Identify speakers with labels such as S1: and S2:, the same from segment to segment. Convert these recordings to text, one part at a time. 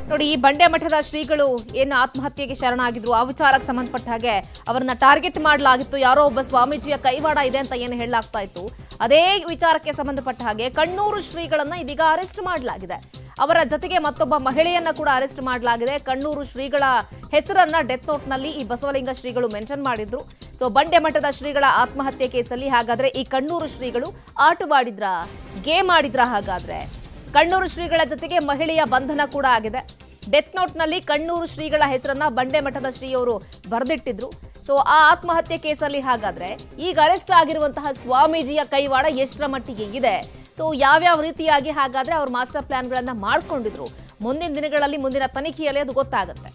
S1: ನೋಡಿ ಈ ಬಂಡೆ ಮಠದ ಶ್ರೀಗಳು ಏನು ಆತ್ಮಹತ್ಯೆಗೆ ಶರಣಾಗಿದ್ರು ಆ ವಿಚಾರಕ್ಕೆ ಸಂಬಂಧಪಟ್ಟ ಹಾಗೆ ಅವರನ್ನ ಟಾರ್ಗೆಟ್ ಮಾಡಲಾಗಿತ್ತು ಯಾರೋ ಒಬ್ಬ ಸ್ವಾಮೀಜಿಯ ಕೈವಾಡ ಇದೆ ಅಂತ ಏನು ಹೇಳಲಾಗ್ತಾ ಇತ್ತು ಅದೇ ವಿಚಾರಕ್ಕೆ ಸಂಬಂಧಪಟ್ಟ ಹಾಗೆ ಕಣ್ಣೂರು ಶ್ರೀಗಳನ್ನ ಇದೀಗ ಅರೆಸ್ಟ್ ಮಾಡಲಾಗಿದೆ ಅವರ ಜೊತೆಗೆ ಮತ್ತೊಬ್ಬ ಮಹಿಳೆಯನ್ನ ಕೂಡ ಅರೆಸ್ಟ್ ಮಾಡಲಾಗಿದೆ ಕಣ್ಣೂರು ಶ್ರೀಗಳ ಹೆಸರನ್ನ ಡೆತ್ ನೋಟ್ ನಲ್ಲಿ ಈ ಬಸವಲಿಂಗ ಶ್ರೀಗಳು ಮೆನ್ಷನ್ ಮಾಡಿದ್ರು ಸೊ ಬಂಡೆ ಮಠದ ಶ್ರೀಗಳ ಆತ್ಮಹತ್ಯೆ ಕೇಸಲ್ಲಿ ಹಾಗಾದ್ರೆ ಈ ಕಣ್ಣೂರು ಶ್ರೀಗಳು ಆಟವಾಡಿದ್ರ ಗೇಮ್ ಆಡಿದ್ರ ಹಾಗಾದ್ರೆ ಕಣ್ಣೂರು ಶ್ರೀಗಳ ಜೊತೆಗೆ ಮಹಿಳೆಯ ಬಂಧನ ಕೂಡ ಆಗಿದೆ ಡೆತ್ ನೋಟ್ನಲ್ಲಿ ಕಣ್ಣೂರು ಶ್ರೀಗಳ ಹೆಸರನ್ನ ಬಂಡೆ ಮಠದ ಶ್ರೀಯವರು ಬರೆದಿಟ್ಟಿದ್ರು ಸೊ ಆ ಆತ್ಮಹತ್ಯೆ ಕೇಸಲ್ಲಿ ಹಾಗಾದ್ರೆ ಈಗ ಅರೆಸ್ಟ್ ಆಗಿರುವಂತಹ ಸ್ವಾಮೀಜಿಯ ಕೈವಾಡ ಎಷ್ಟರ ಮಟ್ಟಿಗೆ ಇದೆ ಸೊ ಯಾವ್ಯಾವ ರೀತಿಯಾಗಿ ಹಾಗಾದ್ರೆ ಅವ್ರ ಮಾಸ್ಟರ್ ಪ್ಲಾನ್ಗಳನ್ನ ಮಾಡ್ಕೊಂಡಿದ್ರು ಮುಂದಿನ ದಿನಗಳಲ್ಲಿ ಮುಂದಿನ ತನಿಖೆಯಲ್ಲಿ ಅದು ಗೊತ್ತಾಗುತ್ತೆ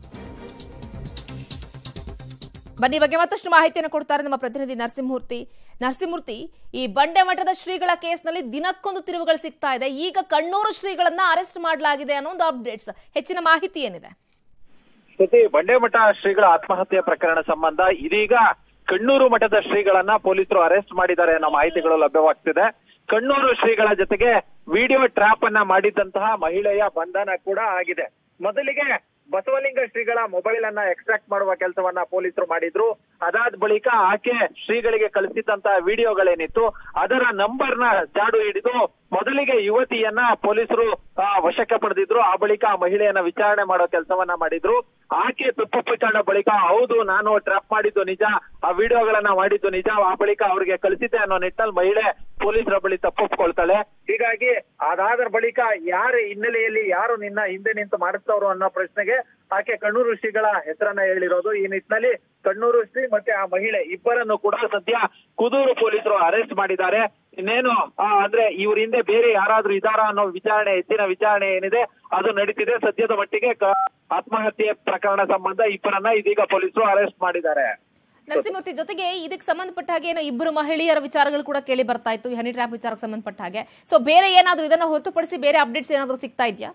S1: ಬನ್ನಿ ಈ ಬಗ್ಗೆ ಮತ್ತಷ್ಟು ಮಾಹಿತಿಯನ್ನು ಕೊಡ್ತಾರೆ ನಮ್ಮ ಪ್ರತಿನಿಧಿ ನರಸಿಂಹಮೂರ್ತಿ ನರಸಿಂಹಮೂರ್ತಿ ಈ ಬಂಡೆ ಮಠದ ಶ್ರೀಗಳ ಕೇಸ್ನಲ್ಲಿ ದಿನಕ್ಕೊಂದು ತಿರುವುಗಳು ಸಿಗ್ತಾ ಇದೆ ಈಗ ಕಣ್ಣೂರು ಶ್ರೀಗಳನ್ನ ಅರೆಸ್ಟ್ ಮಾಡಲಾಗಿದೆ ಅನ್ನೋ ಒಂದು ಅಪ್ಡೇಟ್ಸ್ ಹೆಚ್ಚಿನ ಮಾಹಿತಿ ಏನಿದೆ
S2: ಜೊತೆ ಬಂಡೆಮಠ ಶ್ರೀಗಳ ಆತ್ಮಹತ್ಯೆ ಪ್ರಕರಣ ಸಂಬಂಧ ಇದೀಗ ಕಣ್ಣೂರು ಮಠದ ಶ್ರೀಗಳನ್ನ ಪೊಲೀಸರು ಅರೆಸ್ಟ್ ಮಾಡಿದ್ದಾರೆ ಅನ್ನೋ ಮಾಹಿತಿಗಳು ಲಭ್ಯವಾಗ್ತಿದೆ ಕಣ್ಣೂರು ಶ್ರೀಗಳ ಜೊತೆಗೆ ವಿಡಿಯೋ ಟ್ರ್ಯಾಪ್ ಅನ್ನ ಮಾಡಿದಂತಹ ಮಹಿಳೆಯ ಬಂಧನ ಕೂಡ ಆಗಿದೆ ಮೊದಲಿಗೆ ಬಸವಲಿಂಗ ಶ್ರೀಗಳ ಮೊಬೈಲ್ ಅನ್ನ ಎಕ್ಸ್ಟ್ರಾಕ್ಟ್ ಮಾಡುವ ಕೆಲಸವನ್ನ ಪೊಲೀಸರು ಮಾಡಿದ್ರು ಅದಾದ ಬಳಿಕ ಆಕೆ ಶ್ರೀಗಳಿಗೆ ಕಳಿಸಿದಂತಹ ವಿಡಿಯೋಗಳೇನಿತ್ತು ಅದರ ನಂಬರ್ ನ ಜಾಡು ಹಿಡಿದು ಮೊದಲಿಗೆ ಯುವತಿಯನ್ನ ಪೊಲೀಸರು ಆ, ವಶಕ್ಕೆ ಪಡೆದಿದ್ರು ಆ ಬಳಿಕ ಆ ಮಹಿಳೆಯನ್ನ ವಿಚಾರಣೆ ಮಾಡೋ ಕೆಲಸವನ್ನ ಮಾಡಿದ್ರು ಆಕೆ ತಪ್ಪೊಪ್ಪಿಕೊಂಡ ಬಳಿಕ ಹೌದು ನಾನು ಟ್ರ್ಯಾಪ್ ಮಾಡಿದ್ದು ನಿಜ ಆ ವಿಡಿಯೋಗಳನ್ನ ಮಾಡಿದ್ದು ನಿಜ ಆ ಬಳಿಕ ಅವರಿಗೆ ಕಳಿಸಿದ್ದೆ ಅನ್ನೋ ನಿಟ್ಟಲ್ಲಿ ಮಹಿಳೆ ಪೊಲೀಸರ ಬಳಿ ತಪ್ಪೊಪ್ಕೊಳ್ತಾಳೆ ಹೀಗಾಗಿ ಅದಾದ ಬಳಿಕ ಯಾರ ಹಿನ್ನೆಲೆಯಲ್ಲಿ ಯಾರು ನಿನ್ನ ಹಿಂದೆ ನಿಂತು ಮಾಡಿಸ್ತವ್ರು ಅನ್ನೋ ಪ್ರಶ್ನೆಗೆ ಆಕೆ ಕಣ್ಣೂರು ಶ್ರೀಗಳ ಹೆಸರನ್ನ ಹೇಳಿರೋದು ಈ ನಿಟ್ಟಿನಲ್ಲಿ ಕಣ್ಣೂರು ಶ್ರೀ ಮತ್ತೆ ಆ ಮಹಿಳೆ ಇಬ್ಬರನ್ನು ಕೂಡ ಸದ್ಯ ಕುದೂರು ಪೊಲೀಸರು ಅರೆಸ್ಟ್ ಮಾಡಿದ್ದಾರೆ ಇನ್ನೇನು ಆ, ಅಂದ್ರೆ ಇವ್ರ ಹಿಂದೆ ಬೇರೆ ಯಾರಾದ್ರೂ ಇದಾರ ಅನ್ನೋ ವಿಚಾರಣೆ ಹೆಚ್ಚಿನ ವಿಚಾರಣೆ ಏನಿದೆ ಅದು ನಡೀತಿದೆ ಸದ್ಯದ ಮಟ್ಟಿಗೆ ಕ- ಆತ್ಮಹತ್ಯೆ ಪ್ರಕರಣ ಸಂಬಂಧ ಇಬ್ಬರನ್ನ ಇದೀಗ ಪೊಲೀಸರು ಅರೆಸ್ಟ್ ಮಾಡಿದ್ದಾರೆ
S1: ನರಸಿಂಹಮೂರ್ತಿ ಜೊತೆಗೆ ಇದಕ್ಕೆ ಸಂಬಂಧಪಟ್ಟ ಹಾಗೆ ಏನೋ ಇಬ್ಬರು ಮಹಿಳೆಯರ ವಿಚಾರಗಳು ಕೂಡ ಕೇಳಿ ಬರ್ತಾ ಇತ್ತು ಈ ಹನಿ ಟ್ರ್ಯಾಪ್ ವಿಚಾರಕ್ಕೆ ಸಂಬಂಧಪಟ್ಟ ಹಾಗೆ ಸೊ ಬೇರೆ ಏನಾದ್ರೂ ಇದನ್ನ ಹೊರತುಪಡಿಸಿ ಬೇರೆ ಅಪ್ಡೇಟ್ಸ್ ಏನಾದ್ರೂ ಸಿಗ್ತಾ ಇದೆಯಾ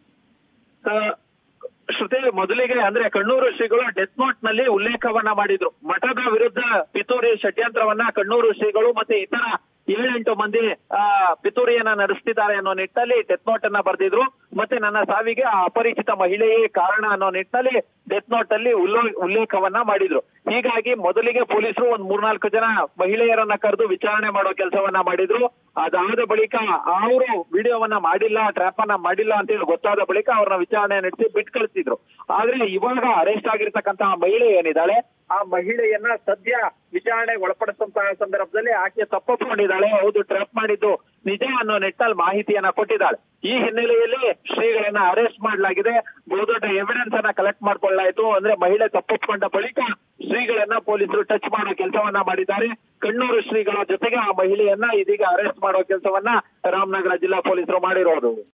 S2: ಆ, ಶ್ರುತಿ ಮೊದಲಿಗೆ ಅಂದ್ರೆ ಕಣ್ಣೂರು ಶ್ರೀಗಳು ಡೆತ್ ನೋಟ್ ನಲ್ಲಿ ಉಲ್ಲೇಖವನ್ನ ಮಾಡಿದ್ರು ಮಠದ ವಿರುದ್ಧ ಪಿತೂರಿ ಷಡ್ಯಂತ್ರವನ್ನ ಕಣ್ಣೂರು ಶ್ರೀಗಳು ಮತ್ತೆ ಇತರ ಏಳೆಂಟು ಮಂದಿ ಆ ಪಿತೂರಿಯನ್ನ ನಡೆಸ್ತಿದ್ದಾರೆ ಅನ್ನೋ ನಿಟ್ಟಿನಲ್ಲಿ ಡೆತ್ ನೋಟ್ ಅನ್ನ ಬರೆದಿದ್ರು ಮತ್ತೆ ನನ್ನ ಸಾವಿಗೆ ಆ ಅಪರಿಚಿತ ಮಹಿಳೆಯೇ ಕಾರಣ ಅನ್ನೋ ನಿಟ್ಟಿನಲ್ಲಿ ಡೆತ್ ನೋಟ್ ಅಲ್ಲಿ ಉಲ್ಲೋ- ಉಲ್ಲೇಖವನ್ನ ಮಾಡಿದ್ರು ಹೀಗಾಗಿ ಮೊದಲಿಗೆ ಪೊಲೀಸರು ಒಂದ್ ಮೂರ್ನಾಲ್ಕು ಜನ ಮಹಿಳೆಯರನ್ನ ಕರೆದು ವಿಚಾರಣೆ ಮಾಡೋ ಕೆಲಸವನ್ನ ಮಾಡಿದ್ರು ಅದಾದ ಬಳಿಕ ಅವರು ವಿಡಿಯೋವನ್ನ ಮಾಡಿಲ್ಲ ಟ್ರ್ಯಾಪ್ ಅನ್ನ ಮಾಡಿಲ್ಲ ಅಂತ ಹೇಳಿ ಗೊತ್ತಾದ ಬಳಿಕ ಅವ್ರನ್ನ ವಿಚಾರಣೆ ನಡೆಸಿ ಬಿಟ್ಟು ಕಳಿಸಿದ್ರು ಆದ್ರೆ ಇವಾಗ ಅರೆಸ್ಟ್ ಆಗಿರ್ತಕ್ಕಂತಹ ಮಹಿಳೆ ಏನಿದ್ದಾಳೆ ಆ ಮಹಿಳೆಯನ್ನ ಸದ್ಯ ವಿಚಾರಣೆಗೆ ಒಳಪಡಿಸುವಂತಹ ಸಂದರ್ಭದಲ್ಲಿ ಆಕೆ ತಪ್ಪೊಪ್ಕೊಂಡಿದ್ದಾಳೆ ಹೌದು ಟ್ರ್ಯಾಪ್ ಮಾಡಿದ್ದು ನಿಜ ಅನ್ನೋ ನಿಟ್ಟಲ್ಲಿ ಮಾಹಿತಿಯನ್ನ ಕೊಟ್ಟಿದ್ದಾಳೆ ಈ ಹಿನ್ನೆಲೆಯಲ್ಲಿ ಶ್ರೀಗಳನ್ನ ಅರೆಸ್ಟ್ ಮಾಡಲಾಗಿದೆ ಬಹುದೊಡ್ಡ ಎವಿಡೆನ್ಸ್ ಅನ್ನ ಕಲೆಕ್ಟ್ ಮಾಡ್ಕೊಳ್ಳಾಯ್ತು ಅಂದ್ರೆ ಮಹಿಳೆ ತಪ್ಪೊಪ್ಕೊಂಡ ಬಳಿಕ ಶ್ರೀಗಳನ್ನ ಪೊಲೀಸರು ಟಚ್ ಮಾಡೋ ಕೆಲಸವನ್ನ ಮಾಡಿದ್ದಾರೆ ಕಣ್ಣೂರು ಶ್ರೀಗಳ ಜೊತೆಗೆ ಆ ಮಹಿಳೆಯನ್ನ ಇದೀಗ ಅರೆಸ್ಟ್ ಮಾಡೋ ಕೆಲಸವನ್ನ ರಾಮನಗರ ಜಿಲ್ಲಾ ಪೊಲೀಸರು ಮಾಡಿರೋದು